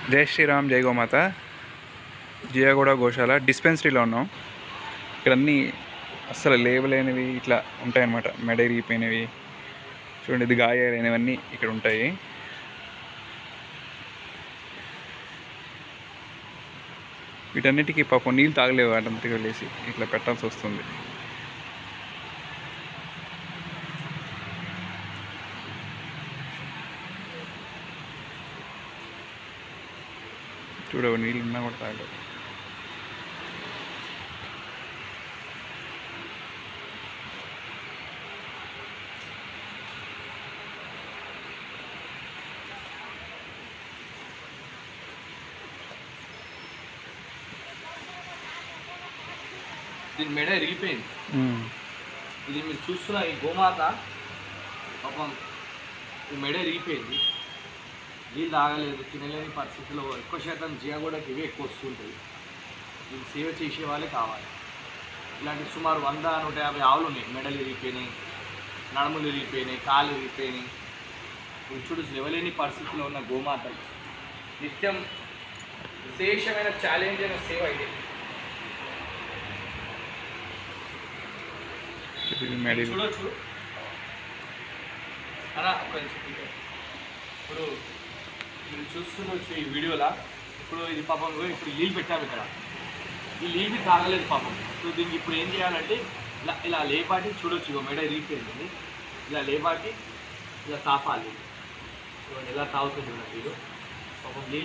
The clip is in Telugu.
జై శ్రీరామ్ జై గోమాత జియాగూడ గోశాల డిస్పెన్సరీలో ఉన్నాం ఇక్కడ అన్నీ అస్సలు లేవలేనివి ఇట్లా ఉంటాయన్నమాట మెడ ఇరిగిపోయినవి చూడండి ఇది గాయాలైనవన్నీ ఇక్కడ ఉంటాయి వీటన్నిటికీ పాపం నీళ్ళు తాగలేవు వాటంతటికి వెళ్ళేసి ఇట్లా పెట్టాల్సి వస్తుంది చూడవు నీళ్ళు ఉన్నా కూడా తాగలేవు దీని మెడ ఇరిగిపోయింది ఉమ్. ఇది మీరు చూస్తున్న ఈ గోమాత పాపం ఈ మెడ ఇరిగిపోయింది నీళ్ళు తాగలేదు తినలేని పరిస్థితిలో ఎక్కువ శాతం జియాగూడకి ఇవే ఎక్కువ వస్తుంటాయి దీన్ని సేవ చేసే వాళ్ళే కావాలి ఇలాంటి సుమారు వంద నూట యాభై ఆవులు ఉన్నాయి మెడలు ఇరిగిపోయినాయి నడుములు ఇరిగిపోయినాయి కాళ్ళు ఇరిగిపోయినాయి ఇప్పుడు చూడు లేవలేని పరిస్థితిలో ఉన్న గోమాతలు నిత్యం విశేషమైన ఛాలెంజ్ అయిన సేవ ఇది ఇది మెడ ఇరిగి- చూడొచ్చు అలా ఒక నిమిషం ఇటు. ఇప్పుడు మీరు చూస్తుండొచ్చు ఈ వీడియోలా ఇప్పుడు ఇది పాపం ఇగో ఇప్పుడు నీళ్ళు పెట్టాము ఇక్కడ ఈ నీళ్ళు తాగలేదు పాపం ఇప్పుడు దీనికి ఇప్పుడు ఏం చేయాలంటే ఇలా ఇలా లేపాటి చూడొచ్చు ఇగో మెడ ఇరిగిపోయింది ఇలా లేపాటి ఇలా తాపాలి చూడండి ఎలా తాగుతుంది చూడండి ఇది పాపం నీళ్ళు